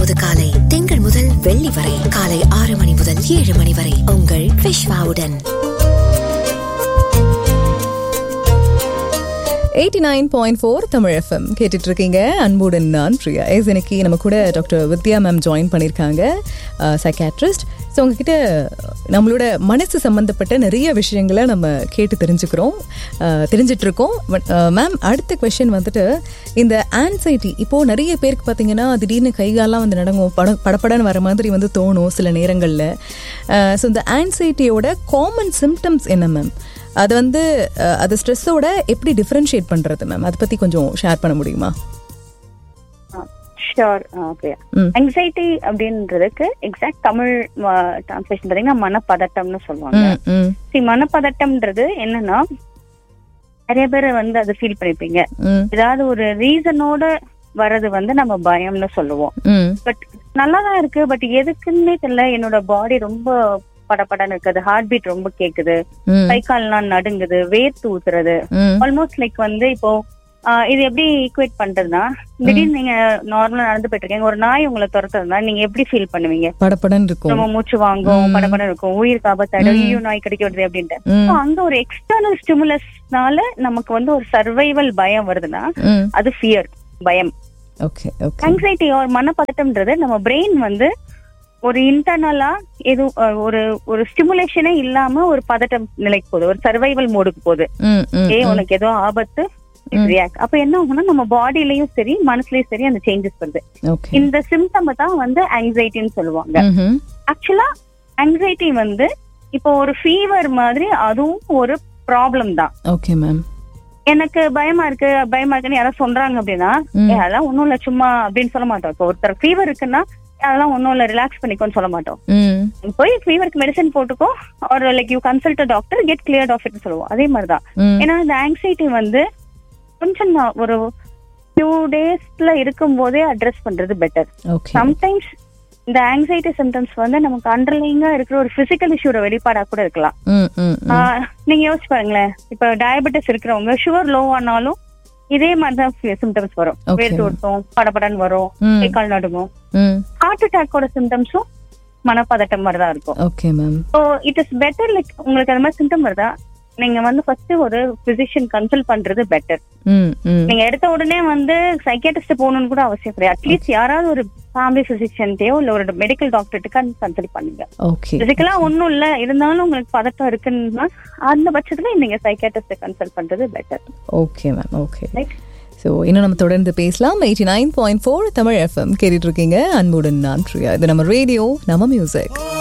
இப்போது காலை திங்கள் முதல் வெள்ளி வரை காலை ஆறு மணி முதல் ஏழு மணி வரை உங்கள் விஷ்வாவுடன் eighty nine point four Tamil FM கேட்டுட்டு இருக்கீங்க அன்புடன் நான் பிரியா எஸ் இன்னைக்கு நம்ம கூட டாக்டர் வித்யா மேம் ஜாயின் பண்ணியிருக்காங்க சைக்காட்ரிஸ்ட் ஸோ உங்ககிட்ட நம்மளோட மனசு சம்மந்தப்பட்ட நிறைய விஷயங்களை நம்ம கேட்டு தெரிஞ்சுக்கிறோம் அஹ், தெரிஞ்சிட்டு இருக்கோம் மேம் அடுத்த கொஷின் வந்துட்டு இந்த ஆன்சைட்டி இப்போது நிறைய பேருக்கு பார்த்தீங்கன்னா திடீர்னு கைகாலாம் வந்து நடங்கும் பட படப்படன்னு வர மாதிரி வந்து தோணும் சில நேரங்களில் ஸோ இந்த ஆன்சைட்டியோட காமன் சிம்டம்ஸ் என்ன மேம் அது வந்து அஹ், அது ஸ்ட்ரெஸ்ஸோட எப்படி டிஃப்ரென்ஷியேட் பண்றது மேம் அதை பத்தி கொஞ்சம் ஷேர் பண்ண முடியுமா ஷியோர் பிரியா ம். anxiety அப்படின்றதுக்கு எக்ஸாக்ட் தமிழ் டிரான்ஸ்லேஷன் பாத்தீங்கன்னா மனப்பதட்டம்னு சொல்லுவாங்க ம், ம், See, மனப்பதட்டம்ன்றது என்னன்னா நிறைய பேர் வந்து அதை ஃபீல் பண்ணிருப்பீங்க ம், ஏதாவது ஒரு ரீசனோட வர்றது வந்து நம்ம பயம்னு சொல்லுவோம் ம், பட் நல்லா தான் இருக்கு பட் எதுக்குன்னே தெரியல என்னோட பாடி ரொம்ப படபடன்னு இருக்குது ஹார்ட் பீட் ரொம்ப கேக்குது ம், கை கால்லாம் நடுங்குது வேர்த்து ஊத்துறது ம், ஆல்மோஸ்ட் லைக் வந்து இப்போ ஆஹ் இது எப்படி ஈக்குவேட் பண்றதுன்னா திடீர்னு நீங்க நார்மலா நடந்து போயிட்டு இருக்கீங்க ஒரு நாய் உங்களை துரத்துறதுனா நீங்க எப்படி ஃபீல் பண்ணுவீங்க படபடன்னு இருக்கும் ரொம்ப மூச்சு வாங்கும் படபடம் இருக்கும் உயிருக்கு ஆபத்தாயிடும் ஐயோ நாய் கடிக்க வருது அப்படின்ட்டு ம், So, அங்க ஒரு எக்ஸ்டர்னல் ஸ்டிமுலஸ்னால நமக்கு வந்து ஒரு சர்வைவல் பயம் வருதுன்னா ம், அது ஃபியர் பயம் ஓகே ஓகே ஆங்ஸைட்டி ஒரு மனப்பதட்டம்ன்றது நம்ம பிரெயின் வந்து ஒரு இன்டர்னலா எதுவும் அஹ், ஒரு ஒரு ஸ்டிமுலேஷனே இல்லாம ஒரு பதட்டம் நிலைக்கு போகுது ஒரு சர்வைவல் மோடுக்கு போகுது ம், ம், ஏ உனக்கு ஏதோ ஆபத்து ரியாக்ட் அப்ப என்ன ஆகும்னா நம்ம பாடியிலயும் சரி மனசுலயும் சரி அந்த சேஞ்சஸ் வருது ஓகே இந்த சிம்டம் தான் வந்து ஆங்ஸைட்டின்னு சொல்லுவாங்க ம்ஹும், ஆக்சுவலா ஆங்ஸைட்டி வந்து இப்போ ஒரு ஃபீவர் மாதிரி அதுவும் ஒரு ப்ராப்ளம் தான் ஓகே மேம் எனக்கு பயமா இருக்கு பயமா இருக்குன்னு யாராவது சொல்றாங்க அப்படின்னா ம். "ஏய், அதெல்லாம் ஒண்ணும் இல்ல சும்மா அப்படின்னு சொல்ல மாட்டோம் இப்போ ஒருத்தர் ஃபீவர் இருக்குன்னா அதெல்லாம் ஒண்ணும் இல்ல ரிலாக்ஸ் பண்ணிக்கோன்னு சொல்ல மாட்டோம் ம், நீ போய் ஃபீவருக்கு மெடிசன் போட்டுக்கோ ஒரு like you consult doctor get clear of இட்னு சொல்லுவோம் அதே மாதிரிதான் ம், ஏன்னா இந்த ஆங்ஸைட்டி வந்து கொஞ்சம் நான் ஒரு ஃபியூ டேஸ்ல இருக்கும் போதே அட்ரஸ் பண்றது பெட்டர் ஓகே சம்டைம்ஸ் இந்த ஆங்ஸைட்டி சிம்டம்ஸ் வந்து நமக்கு அண்டர்லைங்கா இருக்கிற ஒரு பிசிக்கல் இஷ்யூட வெளிப்பாடா கூட இருக்கலாம் ம், ம், ம், ஆஹ் நீங்க யோசிச்சு பாருங்களேன் இப்ப டயபெட்டிஸ் இருக்கிறவங்க சுகர் லோ ஆனாலும் இதே மாதிரிதான் சிம்டம்ஸ் வரும் Okay. வேர்த்து ஊட்டும் படபடன்னு வரும் ம், கை கால் நடுங்கும் ம், ஹார்ட் அட்டாக்கோட சிம்டம்ஸும் மனப்பதட்டம் மாதிரி தான் இருக்கும் okay ma'am so it is better like உங்களுக்கு அந்த மாதிரி சிம்டம் வருதா நீங்க வந்து ஃபர்ஸ்ட் ஒரு பிசிஷியன் கன்சல்ட் பண்றது பெட்டர் ம், ம், நீங்க எடுத்த உடனே வந்து சைக்கியாட்ரிஸ்ட் போகணும்னு கூட அவசியம் கிடையாது அட்லீஸ்ட் யாராவது ஒரு ஃபேமிலி பிசிஷியன்ட்டையோ இல்ல ஒரு மெடிக்கல் டாக்டர்கிட்ட கன்சல்ட் பண்ணுங்க ஓகே பிசிக்கலா ஒண்ணும் இல்ல இருந்தாலும் உங்களுக்கு பதட்டம் இருக்குன்னா அந்த பட்சத்துல நீங்க சைக்கியாட்ரிஸ்ட் கன்சல்ட் பண்றது better okay ma'am okay right so இன்னும் நம்ம தொடர்ந்து பேசலாம் eighty nine point four Tamil FM கேட்டுட்டு இருக்கீங்க அன்புடன் நான் பிரியா இது நம்ம ரேடியோ நம்ம மியூசிக்